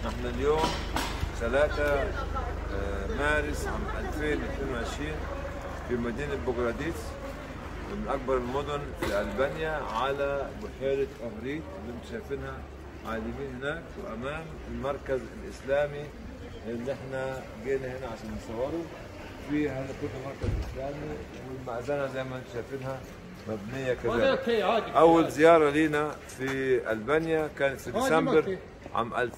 نحن اليوم 3 مارس عام 2022 في مدينة بوغراديس من أكبر المدن في ألبانيا على بحيرة أهريت اللي انتم شايفينها على اليمين هناك وأمام المركز الإسلامي اللي احنا جينا هنا عشان نصوره في هذا كله مركز إسلامي والمأذنة زي ما انتم شايفينها مبنية كذلك أول زيارة لينا في ألبانيا كانت في ديسمبر عام 1000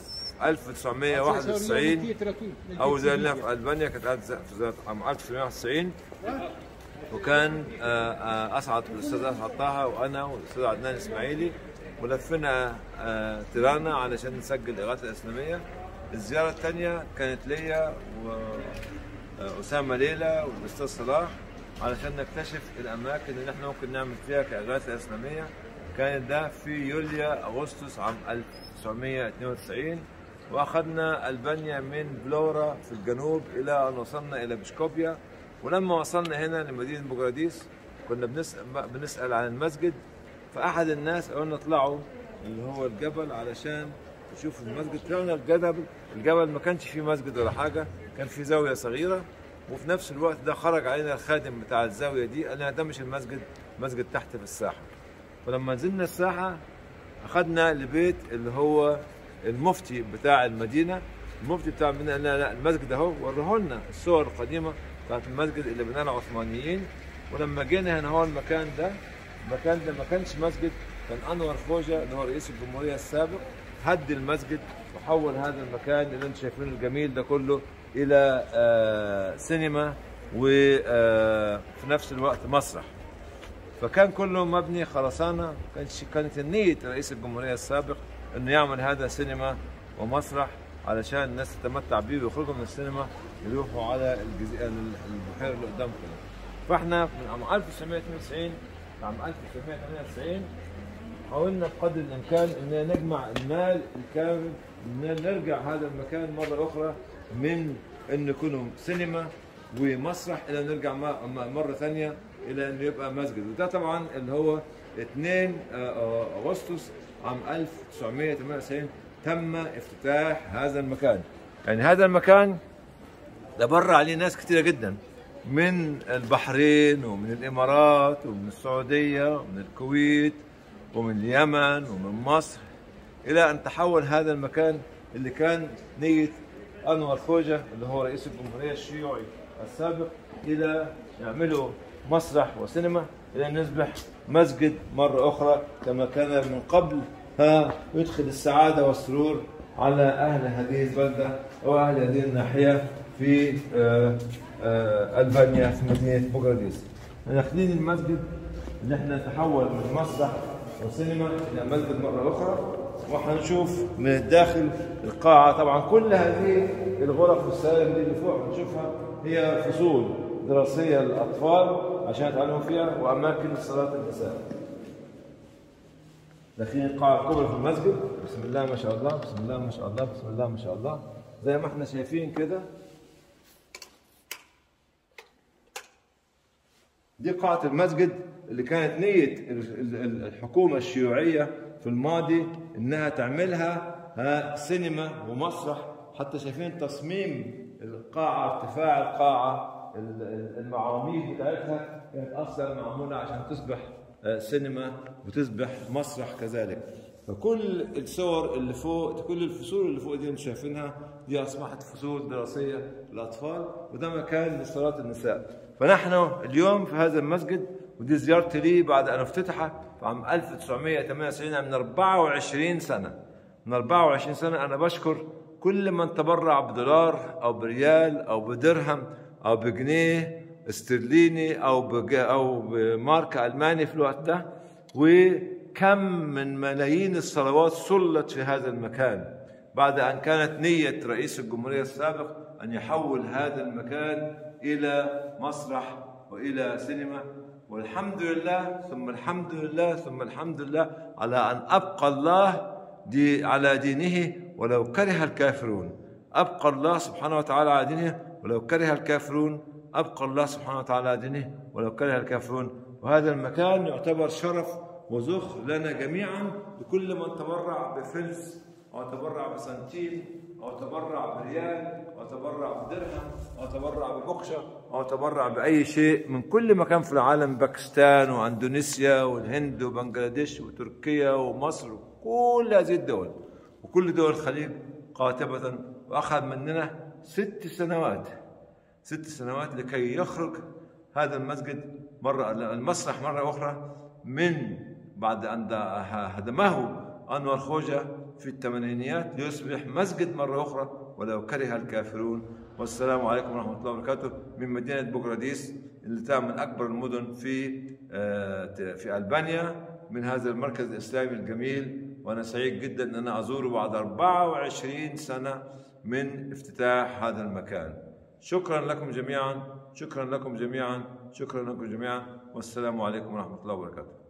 1991 أول زيارة لنا في ألبانيا كانت في عام 1991 وكان آه، آه، أسعد الأستاذ أسعد طه وأنا والأستاذ عدنان إسماعيلي ولفينا آه، تيرانا علشان نسجل الإغاثة الإسلامية الزيارة الثانية كانت ليا وأسامة ليلى والأستاذ صلاح علشان نكتشف الأماكن اللي احنا ممكن نعمل فيها كإغاثة إسلامية كانت ده في يوليو أغسطس عام 1992 واخذنا البانيا من بلورا في الجنوب الى ان وصلنا الى بشكوبيا ولما وصلنا هنا لمدينه بوغراديس كنا بنسال بنسال عن المسجد فاحد الناس قال لنا اطلعوا اللي هو الجبل علشان تشوفوا المسجد طلعنا الجبل الجبل ما كانش فيه مسجد ولا حاجه كان فيه زاويه صغيره وفي نفس الوقت ده خرج علينا الخادم بتاع الزاويه دي قال لنا ده مش المسجد مسجد تحت في الساحه فلما نزلنا الساحه اخذنا لبيت اللي هو المفتي بتاع المدينه المفتي بتاع المدينه قال لا المسجد اهو وراه لنا الصور القديمه بتاعت المسجد اللي بناها العثمانيين ولما جينا هنا هو المكان ده المكان ده ما كانش مسجد كان انور خوجه اللي هو رئيس الجمهوريه السابق هد المسجد وحول هذا المكان اللي انتم شايفينه الجميل ده كله الى آه سينما وفي نفس الوقت مسرح فكان كله مبني خرسانه كانت كانت النيه رئيس الجمهوريه السابق انه يعمل هذا سينما ومسرح علشان الناس تتمتع بيه ويخرجوا من السينما يروحوا على الجزيرة البحيره اللي قدامكم فاحنا من عام 1992 عام 1998 حاولنا بقدر الامكان ان نجمع المال الكامل ان نرجع هذا المكان مره اخرى من انه يكون سينما ومسرح الى نرجع مره ثانيه الى انه يبقى مسجد وده طبعا اللي هو 2 اغسطس عام 1998 تم افتتاح هذا المكان يعني هذا المكان ده بر عليه ناس كثيره جدا من البحرين ومن الامارات ومن السعوديه ومن الكويت ومن اليمن ومن مصر الى ان تحول هذا المكان اللي كان نيه انور خوجه اللي هو رئيس الجمهوريه الشيوعي السابق الى يعملوا مسرح وسينما الى ان يصبح مسجد مره اخرى كما كان من قبل ها يدخل السعاده والسرور على اهل هذه البلده واهل هذه الناحيه في آآ آآ البانيا في مدينه بوغراديس. داخلين المسجد اللي احنا نتحول من مسرح وسينما الى مسجد مره اخرى وحنشوف من الداخل القاعه طبعا كل هذه الغرف والسلالم دي اللي فوق هنشوفها هي فصول دراسيه للاطفال عشان يتعلموا فيها واماكن صلاه النساء. داخلين القاعة الكبرى في المسجد بسم الله ما شاء الله بسم الله ما شاء الله بسم الله ما شاء الله زي ما احنا شايفين كده دي قاعة المسجد اللي كانت نية الحكومة الشيوعية في الماضي انها تعملها سينما ومسرح حتى شايفين تصميم القاعة ارتفاع القاعة المعاميد بتاعتها كانت اصلا معمولة عشان تصبح سينما وتصبح مسرح كذلك فكل الصور اللي فوق كل الفصول اللي فوق دي انتم شايفينها دي اصبحت فصول دراسيه للاطفال وده مكان لصلاه النساء فنحن اليوم في هذا المسجد ودي زيارتي لي بعد ان افتتح في عام 1998 من 24 سنه من 24 سنه انا بشكر كل من تبرع بدولار او بريال او بدرهم او بجنيه استرليني او بج... او بماركه الماني في الوقت ده وكم من ملايين الصلوات صلت في هذا المكان بعد ان كانت نيه رئيس الجمهوريه السابق ان يحول هذا المكان الى مسرح والى سينما والحمد لله ثم الحمد لله ثم الحمد لله على ان ابقى الله دي على دينه ولو كره الكافرون ابقى الله سبحانه وتعالى على دينه ولو كره الكافرون أبقى الله سبحانه وتعالى على دينه ولو كره الكافرون وهذا المكان يعتبر شرف وزخر لنا جميعا لكل من تبرع بفلس أو تبرع بسنتين أو تبرع بريال أو تبرع بدرهم أو تبرع ببقشة أو تبرع بأي شيء من كل مكان في العالم باكستان وأندونيسيا والهند وبنغلاديش وتركيا ومصر وكل هذه الدول وكل دول الخليج قاطبة وأخذ مننا ست سنوات ست سنوات لكي يخرج هذا المسجد مرة المسرح مرة أخرى من بعد أن هدمه أنور خوجة في الثمانينيات ليصبح مسجد مرة أخرى ولو كره الكافرون والسلام عليكم ورحمة الله وبركاته من مدينة بوغراديس اللي تعمل من أكبر المدن في في ألبانيا من هذا المركز الإسلامي الجميل وأنا سعيد جدا أن أنا أزوره بعد 24 سنة من افتتاح هذا المكان شكرا لكم جميعا شكرا لكم جميعا شكرا لكم جميعا والسلام عليكم ورحمة الله وبركاته